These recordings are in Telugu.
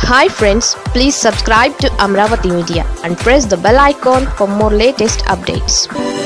hi friends please subscribe to Amaravati media and press the bell icon for more latest updates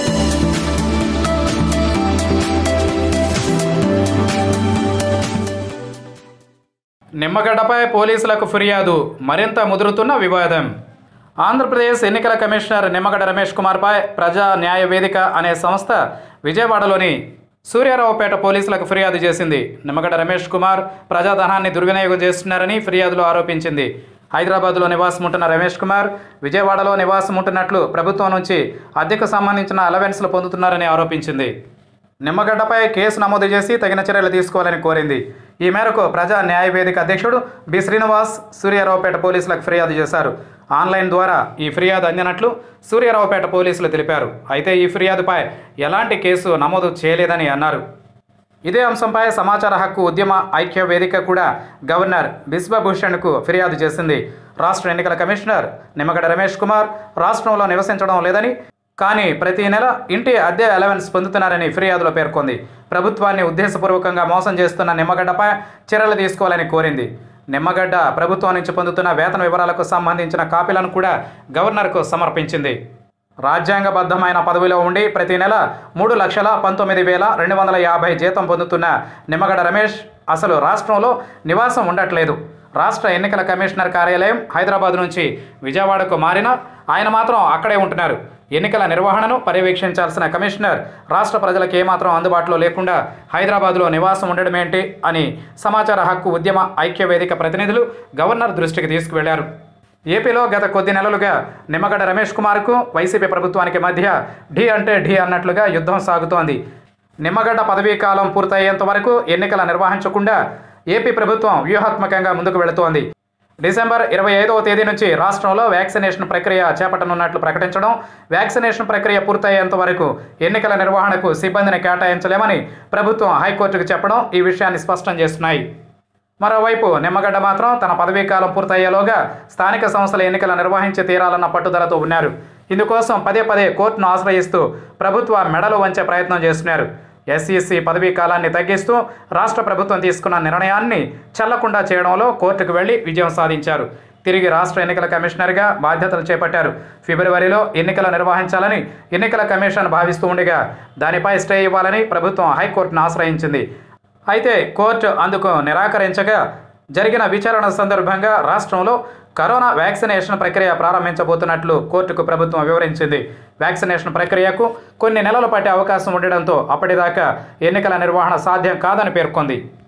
నిమ్మగడ్డపై పోలీసులకు ఫిర్యాదు మరింత ముదురుతున్న వివాదం ఆంధ్రప్రదేశ్ ఎన్నికల కమిషనర్ నిమ్మగడ్డ రమేష్ కుమార్పై ప్రజా న్యాయ వేదిక అనే సంస్థ విజయవాడలోని సూర్యారావుపేట పోలీసులకు ఫిర్యాదు చేసింది నిమ్మగడ్డ రమేష్ కుమార్ ప్రజాధనాన్ని దుర్వినియోగం చేస్తున్నారని ఫిర్యాదులో ఆరోపించింది హైదరాబాద్లో నివాసం ఉంటున్న రమేష్ కుమార్ విజయవాడలో నివాసం ఉంటున్నట్లు ప్రభుత్వం నుంచి అద్దెకు సంబంధించిన అలవెన్స్లు పొందుతున్నారని ఆరోపించింది నిమ్మగడ్డపై కేసు నమోదు చేసి తగిన చర్యలు తీసుకోవాలని కోరింది ఈ మేరకు ప్రజా న్యాయ వేదిక అధ్యక్షుడు బి శ్రీనివాస్ సూర్యారావుపేట పోలీసులకు ఫిర్యాదు చేశారు ఆన్లైన్ ద్వారా ఈ ఫిర్యాదు అందినట్లు సూర్యారావుపేట పోలీసులు తెలిపారు అయితే ఈ ఫిర్యాదుపై ఎలాంటి కేసు నమోదు చేయలేదని అన్నారు ఇదే అంశంపై సమాచార హక్కు ఉద్యమ ఐక్య వేదిక కూడా గవర్నర్ బిశ్వభూషణ్కు ఫిర్యాదు చేసింది రాష్ట్ర ఎన్నికల కమిషనర్ నిమ్మగడ్డ రమేష్ కుమార్ రాష్ట్రంలో నివసించడం లేదని కానీ ప్రతి నెల ఇంటి అద్దె అలవెన్స్ పొందుతున్నారని ఫిర్యాదులో పేర్కొంది ప్రభుత్వాన్ని ఉద్దేశపూర్వకంగా మోసం చేస్తున్న నిమ్మగడ్డపై చర్యలు తీసుకోవాలని కోరింది నిమ్మగడ్డ ప్రభుత్వం నుంచి పొందుతున్న వేతన వివరాలకు సంబంధించిన కాపీలను కూడా గవర్నర్కు సమర్పించింది రాజ్యాంగబద్ధమైన పదవిలో ఉండి ప్రతి నెల మూడు లక్షల పంతొమ్మిది వేల రెండు వందల యాభై జీతం పొందుతున్న నిమ్మగడ్డ రమేష్ అసలు రాష్ట్రంలో నివాసం ఉండట్లేదు రాష్ట్ర ఎన్నికల కమిషనర్ కార్యాలయం హైదరాబాద్ నుంచి విజయవాడకు మారినా ఆయన మాత్రం అక్కడే ఉంటున్నారు ఎన్నికల నిర్వహణను పర్యవేక్షించాల్సిన కమిషనర్ రాష్ట్ర ప్రజలకు ఏమాత్రం అందుబాటులో లేకుండా హైదరాబాద్లో నివాసం ఉండడమేంటి అని సమాచార హక్కు ఉద్యమ ఐక్య వేదిక ప్రతినిధులు గవర్నర్ దృష్టికి తీసుకువెళ్లారు ఏపీలో గత కొద్ది నెలలుగా నిమ్మగడ్డ రమేష్ కుమార్కు వైసీపీ ప్రభుత్వానికి మధ్య ఢీ అంటే ఢీ అన్నట్లుగా యుద్ధం సాగుతోంది నిమ్మగడ్డ పదవీ కాలం పూర్తయ్యేంత వరకు ఎన్నికల నిర్వహించకుండా ఏపీ ప్రభుత్వం వ్యూహాత్మకంగా ముందుకు వెళుతోంది డిసెంబర్ ఇరవై ఐదవ తేదీ నుంచి రాష్ట్రంలో వ్యాక్సినేషన్ ప్రక్రియ చేపట్టనున్నట్లు ప్రకటించడం వ్యాక్సినేషన్ ప్రక్రియ పూర్తయ్యేంత వరకు ఎన్నికల నిర్వహణకు సిబ్బందిని కేటాయించలేమని ప్రభుత్వం హైకోర్టుకు చెప్పడం ఈ విషయాన్ని స్పష్టం చేస్తున్నాయి మరోవైపు నిమ్మగడ్డ మాత్రం తన పదవీ కాలం పూర్తయ్యేలోగా స్థానిక సంస్థల ఎన్నికలు నిర్వహించి తీరాలన్న పట్టుదలతో ఉన్నారు ఇందుకోసం పదే పదే కోర్టును ఆశ్రయిస్తూ ప్రభుత్వ మెడలు వంచే ప్రయత్నం చేస్తున్నారు ఎస్ఈసి పదవీ కాలాన్ని తగ్గిస్తూ రాష్ట్ర ప్రభుత్వం తీసుకున్న నిర్ణయాన్ని చెల్లకుండా చేయడంలో కోర్టుకు వెళ్లి విజయం సాధించారు తిరిగి రాష్ట్ర ఎన్నికల కమిషనర్గా బాధ్యతలు చేపట్టారు ఫిబ్రవరిలో ఎన్నికలు నిర్వహించాలని ఎన్నికల కమిషన్ భావిస్తూ ఉండగా దానిపై స్టే ఇవ్వాలని ప్రభుత్వం హైకోర్టును ఆశ్రయించింది అయితే కోర్టు అందుకు నిరాకరించగా జరిగిన విచారణ సందర్భంగా రాష్ట్రంలో కరోనా వ్యాక్సినేషన్ ప్రక్రియ ప్రారంభించబోతున్నట్లు కోర్టుకు ప్రభుత్వం వివరించింది వ్యాక్సినేషన్ ప్రక్రియకు కొన్ని నెలలు పట్టే అవకాశం ఉండడంతో అప్పటిదాకా ఎన్నికల నిర్వహణ సాధ్యం కాదని పేర్కొంది